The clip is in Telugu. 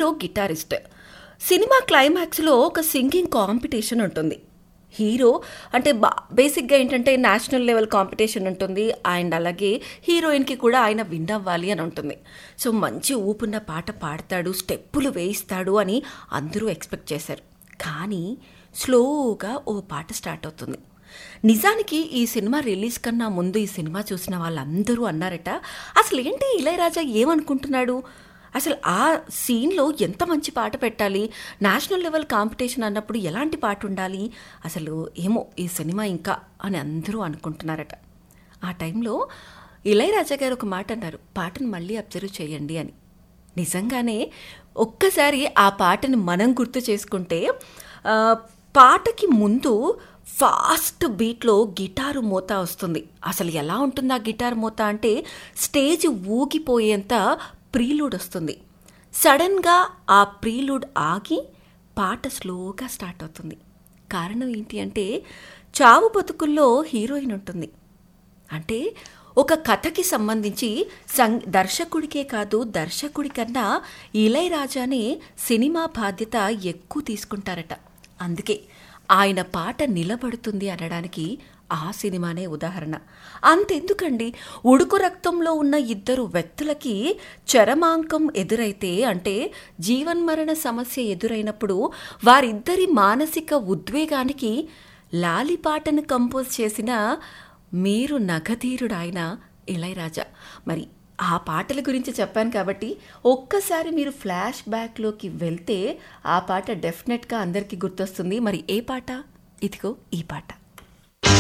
హీరో గిటారిస్ట్ సినిమా క్లైమాక్స్లో ఒక సింగింగ్ కాంపిటీషన్ ఉంటుంది హీరో అంటే బా బేసిక్గా ఏంటంటే నేషనల్ లెవెల్ కాంపిటీషన్ ఉంటుంది అండ్ అలాగే హీరోయిన్కి కూడా ఆయన విన్ అవ్వాలి అని ఉంటుంది సో మంచి ఊపున్న పాట పాడతాడు స్టెప్పులు వేయిస్తాడు అని అందరూ ఎక్స్పెక్ట్ చేశారు కానీ స్లోగా ఓ పాట స్టార్ట్ అవుతుంది నిజానికి ఈ సినిమా రిలీజ్ కన్నా ముందు ఈ సినిమా చూసిన వాళ్ళందరూ అన్నారట అసలు ఏంటి ఇళయరాజా ఏమనుకుంటున్నాడు అసలు ఆ సీన్లో ఎంత మంచి పాట పెట్టాలి నేషనల్ లెవెల్ కాంపిటీషన్ అన్నప్పుడు ఎలాంటి పాట ఉండాలి అసలు ఏమో ఈ సినిమా ఇంకా అని అందరూ అనుకుంటున్నారట ఆ టైంలో ఇళయరాజా గారు ఒక మాట అన్నారు పాటను మళ్ళీ అబ్జర్వ్ చేయండి అని నిజంగానే ఒక్కసారి ఆ పాటని మనం గుర్తు చేసుకుంటే ఆ, పాటకి ముందు ఫాస్ట్ బీట్లో గిటారు మోత వస్తుంది అసలు ఎలా ఉంటుంది ఆ గిటార్ మోత అంటే స్టేజ్ ఊగిపోయేంత ప్రీలూడ్ వస్తుంది సడన్గా ఆ ప్రీలూడ్ ఆగి పాట స్లోగా స్టార్ట్ అవుతుంది కారణం ఏంటి అంటే చావు బతుకుల్లో హీరోయిన్ ఉంటుంది అంటే ఒక కథకి సంబంధించి సం దర్శకుడికే కాదు దర్శకుడి కన్నా ఇళయరాజానే సినిమా బాధ్యత ఎక్కువ తీసుకుంటారట అందుకే ఆయన పాట నిలబడుతుంది అనడానికి ఆ సినిమానే ఉదాహరణ అంతెందుకండి ఉడుకు రక్తంలో ఉన్న ఇద్దరు వ్యక్తులకి చరమాంకం ఎదురైతే అంటే జీవన్మరణ సమస్య ఎదురైనప్పుడు వారిద్దరి మానసిక ఉద్వేగానికి లాలిపాటను కంపోజ్ చేసిన మీరు నగధీరుడాయన ఇళయరాజా మరి ఆ పాటల గురించి చెప్పాను కాబట్టి ఒక్కసారి మీరు ఫ్లాష్ బ్యాక్లోకి వెళ్తే ఆ పాట డెఫినెట్గా అందరికీ గుర్తొస్తుంది మరి ఏ పాట ఇదిగో ఈ పాట